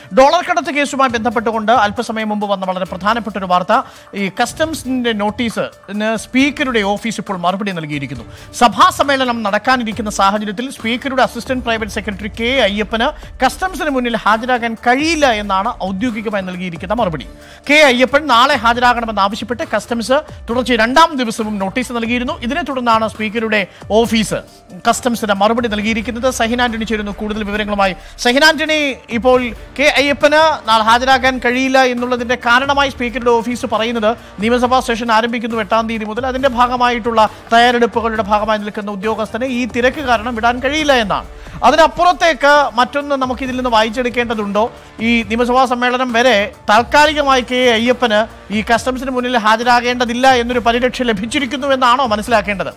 dollar കടത്ത് കേസുമായി ബന്ധപ്പെട്ടുകൊണ്ട് അല്പസമയം മുമ്പ് വന്ന വളരെ പ്രധാനപ്പെട്ട ഒരു വാർത്ത ഈ കസ്റ്റംസിന്റെ നോട്ടീസ് സ്പീക്കറുടെ ഓഫീസ് ഇപ്പോൾ മറുപടി നൽകിയിരിക്കുന്നു സഭാ സമ്മേളനം നടക്കാനിരിക്കുന്ന സാഹചര്യത്തിൽ സ്പീക്കറുടെ അസിസ്റ്റന്റ് പ്രൈവറ്റ് സെക്രട്ടറി കെ അയ്യപ്പന് കസ്റ്റംസിന് മുന്നിൽ ഹാജരാകാൻ കഴിയില്ല എന്നാണ് ഔദ്യോഗികമായി നൽകിയിരിക്കുന്ന മറുപടി കെ അയ്യപ്പൻ നാളെ ഹാജരാകണമെന്ന് ആവശ്യപ്പെട്ട് കസ്റ്റംസ് തുടർച്ചയായി രണ്ടാം ദിവസവും നോട്ടീസ് നൽകിയിരുന്നു ഇതിനെ തുടർന്നാണ് സ്പീക്കറുടെ ഓഫീസ് കസ്റ്റംസിന് മറുപടി നൽകിയിരിക്കുന്നത് സഹിൻ ആന്റണി ചേരുന്നു കൂടുതൽ വിവരങ്ങളുമായി സഹിൻ ആന്റണി ഇപ്പോൾ കെ അയ്യപ്പന് നാളെ ഹാജരാകാൻ കഴിയില്ല എന്നുള്ളതിന്റെ കാരണമായി സ്പീക്കറുടെ ഓഫീസ് പറയുന്നത് നിയമസഭാ സെഷൻ ആരംഭിക്കുന്നു എട്ടാം തീയതി മുതൽ അതിന്റെ ഭാഗമായിട്ടുള്ള തയ്യാറെടുപ്പുകളുടെ ഭാഗമായി നിൽക്കുന്ന ഉദ്യോഗസ്ഥനെ ഈ തിരക്ക് കാരണം വിടാൻ കഴിയില്ല എന്നാണ് അതിനപ്പുറത്തേക്ക് മറ്റൊന്ന് നമുക്ക് ഇതിൽ നിന്ന് വായിച്ചെടുക്കേണ്ടതുണ്ടോ ഈ നിയമസഭാ സമ്മേളനം വരെ താൽക്കാലികമായി കെ അയ്യപ്പന് ഈ കസ്റ്റംസിന് മുന്നിൽ ഹാജരാകേണ്ടതില്ല എന്നൊരു പരിരക്ഷ ലഭിച്ചിരിക്കുന്നു എന്നാണോ മനസ്സിലാക്കേണ്ടത്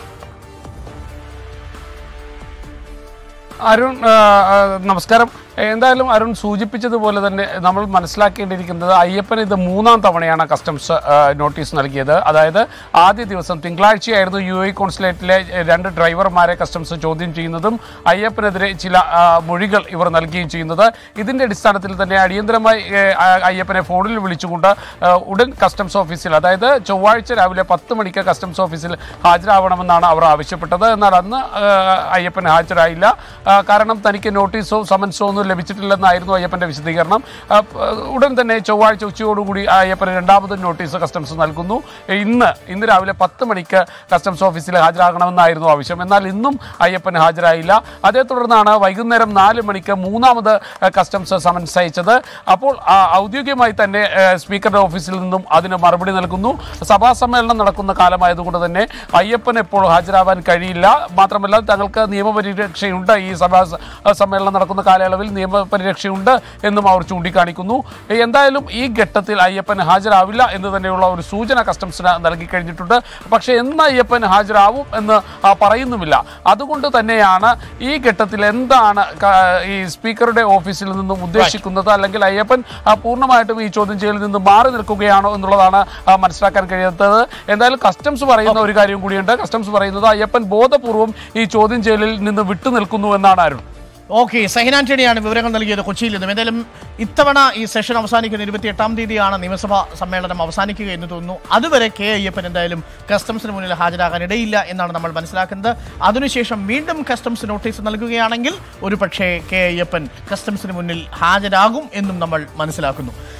അരുൺ ആ, ആ, നമസ്കാരം എന്തായാലും അരുൺ സൂചിപ്പിച്ചതുപോലെ തന്നെ നമ്മൾ മനസ്സിലാക്കേണ്ടിയിരിക്കുന്നത് അയ്യപ്പന് ഇത് മൂന്നാം തവണയാണ് കസ്റ്റംസ് ആ, നോട്ടീസ് നൽകിയത് അതായത് ആദ്യ ദിവസം തിങ്കളാഴ്ചയായിരുന്നു യു എ കോൺസുലേറ്റിലെ രണ്ട് ഡ്രൈവർമാരെ കസ്റ്റംസ് ചോദ്യം ചെയ്യുന്നതും അയ്യപ്പനെതിരെ ചില ആ, മൊഴികൾ ഇവർ നൽകുകയും ചെയ്യുന്നത് ഇതിന്റെ അടിസ്ഥാനത്തിൽ തന്നെ അടിയന്തരമായി ഏ, ആ, അയ്യപ്പനെ ഫോണിൽ വിളിച്ചുകൊണ്ട് ആ, ഉടൻ കസ്റ്റംസ് ഓഫീസിൽ അതായത് ചൊവ്വാഴ്ച രാവിലെ പത്ത് മണിക്ക് കസ്റ്റംസ് ഓഫീസിൽ ഹാജരാവണമെന്നാണ് അവർ ആവശ്യപ്പെട്ടത് എന്നാൽ അന്ന് ആ, അയ്യപ്പൻ ഹാജരായില്ല ആ, കാരണം തനിക്ക് നോട്ടീസോ സമൻസോ ഒന്നും ലഭിച്ചിട്ടില്ലെന്നായിരുന്നു അയ്യപ്പന്റെ വിശദീകരണം ആ, പ- ഉടൻ തന്നെ ചൊവ്വാഴ്ച ഉച്ചയോടുകൂടി ആ അയ്യപ്പന് രണ്ടാമതും നോട്ടീസ് കസ്റ്റംസ് നൽകുന്നു ഇന്ന് ഇന്ന് രാവിലെ പത്ത് മണിക്ക് കസ്റ്റംസ് ഓഫീസിൽ ഹാജരാകണമെന്നായിരുന്നു ആവശ്യം എന്നാൽ ഇന്നും അയ്യപ്പൻ ഹാജരായില്ല അതേ തുടർന്നാണ് വൈകുന്നേരം നാല് മണിക്ക് മൂന്നാമത് ആ, കസ്റ്റംസ് സമൻസ് അയച്ചത് അപ്പോൾ ആ, ഔദ്യോഗികമായി തന്നെ ആ, സ്പീക്കറുടെ ഓഫീസിൽ നിന്നും അതിന് മറുപടി നൽകുന്നു സഭാ സമ്മേളനം നടക്കുന്ന കാലമായതുകൊണ്ട് തന്നെ അയ്യപ്പൻ ഇപ്പോൾ ഹാജരാവാൻ കഴിയില്ല മാത്രമല്ല തങ്ങൾക്ക് നിയമപരിരക്ഷയുണ്ട് ഈ സഭാ സ- സമ്മേളനം നടക്കുന്ന കാലയളവിൽ നിയമപരിരക്ഷയുണ്ട് എന്നും അവർ ചൂണ്ടിക്കാണിക്കുന്നു എന്തായാലും ഈ ഘട്ടത്തിൽ അയ്യപ്പൻ ഹാജരാവില്ല എന്ന് തന്നെയുള്ള ഒരു സൂചന കസ്റ്റംസിന് നൽകി കഴിഞ്ഞിട്ടുണ്ട് പക്ഷേ എന്ന് അയ്യപ്പൻ ഹാജരാവും എന്ന് ആ, പറയുന്നുമില്ല അതുകൊണ്ട് തന്നെയാണ് ഈ ഘട്ടത്തിൽ എന്താണ് ക- ഈ സ്പീക്കറുടെ ഓഫീസിൽ നിന്നും ഉദ്ദേശിക്കുന്നത് അല്ലെങ്കിൽ അയ്യപ്പൻ ആ, പൂർണ്ണമായിട്ടും ഈ ചോദ്യം ചെയ്യലിൽ നിന്ന് മാറി നിൽക്കുകയാണോ എന്നുള്ളതാണ് ആ, മനസ്സിലാക്കാൻ കഴിയാത്തത് എന്തായാലും കസ്റ്റംസ് പറയുന്ന ഒരു കാര്യം കൂടിയുണ്ട് കസ്റ്റംസ് പറയുന്നത് അയ്യപ്പൻ ബോധപൂർവം ഈ ചോദ്യം ചെയ്യലിൽ നിന്ന് വിട്ടു നിൽക്കുന്നു എന്നാണ് അരുൺ ഓക്കെ സഹിനാന്റണിയാണ് വിവരങ്ങൾ നൽകിയത് കൊച്ചിയിൽ നിന്നും എന്തായാലും ഇത്തവണ ഈ സെഷൻ അവസാനിക്കുന്ന ഇരുപത്തി എട്ടാം തീയതിയാണ് നിയമസഭാ സമ്മേളനം അവസാനിക്കുക എന്ന് തോന്നുന്നു അതുവരെ കെ അയ്യപ്പൻ എന്തായാലും കസ്റ്റംസിന് മുന്നിൽ ഹാജരാകാൻ ഇടയില്ല എന്നാണ് നമ്മൾ മനസ്സിലാക്കുന്നത് അതിനുശേഷം വീണ്ടും കസ്റ്റംസ് നോട്ടീസ് നൽകുകയാണെങ്കിൽ ഒരു പക്ഷേ കെ അയ്യപ്പൻ കസ്റ്റംസിന് മുന്നിൽ ഹാജരാകും എന്നും നമ്മൾ മനസ്സിലാക്കുന്നു